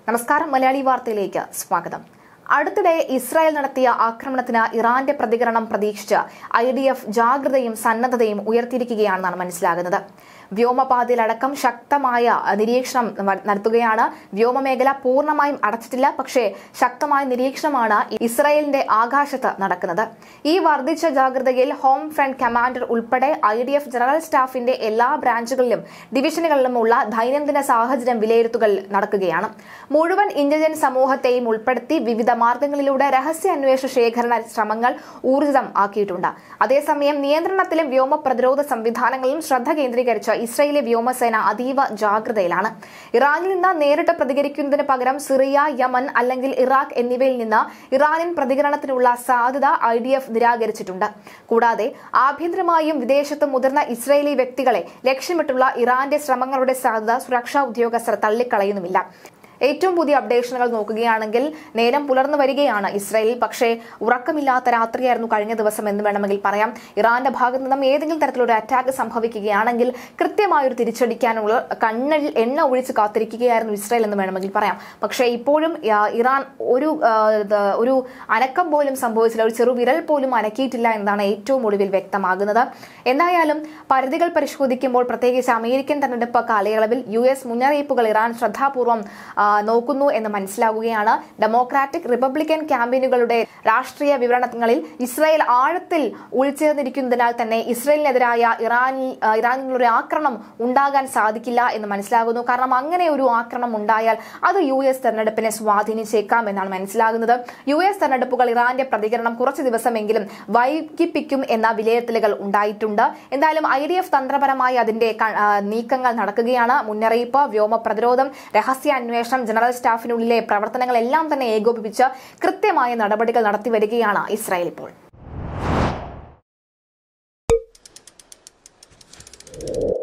നമസ്കാരം മലയാളി വാർത്തയിലേക്ക് സ്വാഗതം അടുത്തിടെ ഇസ്രായേൽ നടത്തിയ ആക്രമണത്തിന് ഇറാന്റെ പ്രതികരണം പ്രതീക്ഷിച്ച് ഐ ഡി എഫ് ജാഗ്രതയും സന്നദ്ധതയും ഉയർത്തിയിരിക്കുകയാണെന്നാണ് മനസ്സിലാകുന്നത് വ്യോമപാതയിലടക്കം ശക്തമായ നിരീക്ഷണം വ- നടത്തുകയാണ് വ്യോമമേഖല പൂർണ്ണമായും അടച്ചിട്ടില്ല പക്ഷേ ശക്തമായ നിരീക്ഷണമാണ് ഇസ്രായേലിന്റെ ആകാശത്ത് നടക്കുന്നത് ഈ വർദ്ധിച്ച ജാഗ്രതയിൽ ഹോം ഫ്രണ്ട് കമാൻഡർ ഉൾപ്പെടെ ഐ ഡി എഫ് ജനറൽ സ്റ്റാഫിന്റെ എല്ലാ ബ്രാഞ്ചുകളിലും ഡിവിഷനുകളിലുമുള്ള ദൈനംദിന സാഹചര്യം വിലയിരുത്തുകൾ നടക്കുകയാണ് മുഴുവൻ ഇന്റലിജൻസ് സമൂഹത്തെയും ഉൾപ്പെടുത്തി വിവിധ മാർഗങ്ങളിലൂടെ രഹസ്യ അന്വേഷണ ശേഖരണ ശ്രമങ്ങൾ ഊർജിതം ആക്കിയിട്ടുണ്ട് അതേസമയം നിയന്ത്രണത്തിലും വ്യോമ പ്രതിരോധ സംവിധാനങ്ങളിലും ശ്രദ്ധ കേന്ദ്രീകരിച്ച ഇസ്രയേലി വ്യോമസേന അതീവ ജാഗ്രതയിലാണ് ഇറാനിൽ നിന്ന് നേരിട്ട് പ്രതികരിക്കുന്നതിന് പകരം സിറിയ യമൻ അല്ലെങ്കിൽ ഇറാഖ് എന്നിവയിൽ നിന്ന് ഇറാനിയൻ പ്രതികരണത്തിനുള്ള സാധ്യത ഐ ഡി എഫ് നിരാകരിച്ചിട്ടുണ്ട് കൂടാതെ ആഭ്യന്തരമായും വിദേശത്തും മുതിർന്ന ഇസ്രയേലി വ്യക്തികളെ ലക്ഷ്യമിട്ടുള്ള ഇറാന്റെ ശ്രമങ്ങളുടെ സാധ്യത സുരക്ഷാ ഉദ്യോഗസ്ഥർ തള്ളിക്കളയുന്നുമില്ല ഏറ്റവും പുതിയ അപ്ഡേഷനുകൾ നോക്കുകയാണെങ്കിൽ നേരം പുലർന്നു വരികയാണ് ഇസ്രായേലിൽ പക്ഷേ ഉറക്കമില്ലാത്ത രാത്രിയായിരുന്നു കഴിഞ്ഞ ദിവസം എന്ന് വേണമെങ്കിൽ പറയാം ഇറാന്റെ ഭാഗത്ത് നിന്നും ഏതെങ്കിലും തരത്തിലൊരു അറ്റാക്ക് സംഭവിക്കുകയാണെങ്കിൽ കൃത്യമായൊരു തിരിച്ചടിക്കാനുള്ള കണ്ണിൽ എണ്ണ ഒഴിച്ച് കാത്തിരിക്കുകയായിരുന്നു ഇസ്രായേൽ എന്ന് വേണമെങ്കിൽ പറയാം പക്ഷേ ഇപ്പോഴും ആ, ഇറാൻ ഒരു ആ, ഇത് ഒരു അനക്കം പോലും സംഭവിച്ചില്ല ഒരു ചെറു വിരൽ പോലും അനക്കിയിട്ടില്ല എന്നതാണ് ഏറ്റവും ഒടുവിൽ വ്യക്തമാകുന്നത് എന്തായാലും പരിധികൾ പരിശോധിക്കുമ്പോൾ പ്രത്യേകിച്ച് അമേരിക്കൻ തെരഞ്ഞെടുപ്പ് കാലയളവിൽ യു എസ് മുന്നറിയിപ്പുകൾ ഇറാൻ ശ്രദ്ധാപൂർവം ആ, നോക്കുന്നു എന്ന് മനസ്സിലാവുകയാണ് ഡെമോക്രാറ്റിക് റിപ്പബ്ലിക്കൻ ക്യാമ്പയിനുകളുടെ രാഷ്ട്രീയ വിവരണങ്ങളിൽ ഇസ്രായേൽ ആഴത്തിൽ ഉൾച്ചേർന്നിരിക്കുന്നതിനാൽ തന്നെ ഇസ്രായേലിനെതിരായ ഇറാനിൽ ആ, ഇറാനിൽ ഒരു ആക്രമണം ഉണ്ടാകാൻ സാധിക്കില്ല എന്ന് മനസ്സിലാകുന്നു കാരണം അങ്ങനെ ഒരു ആക്രമണം ഉണ്ടായാൽ അത് യു എസ് തെരഞ്ഞെടുപ്പിനെ സ്വാധീനിച്ചേക്കാം എന്നാണ് മനസ്സിലാകുന്നത് യു എസ് തെരഞ്ഞെടുപ്പുകൾ ഇറാന്റെ പ്രതികരണം കുറച്ച് ദിവസമെങ്കിലും വൈകിപ്പിക്കും എന്ന വിലയിരുത്തലുകൾ ഉണ്ടായിട്ടുണ്ട് എന്തായാലും ഐ ഡി എഫ് തന്ത്രപരമായി അതിന്റെ ക- ആ, നീക്കങ്ങൾ നടക്കുകയാണ് മുന്നറിയിപ്പ് വ്യോമ പ്രതിരോധം രഹസ്യ അന്വേഷണം ജനറൽ സ്റ്റാഫിനുള്ളിലെ പ്രവർത്തനങ്ങളെല്ലാം തന്നെ ഏകോപിപ്പിച്ച് കൃത്യമായ നടപടികൾ നടത്തി വരികയാണ് ഇസ്രായേൽ ഇപ്പോൾ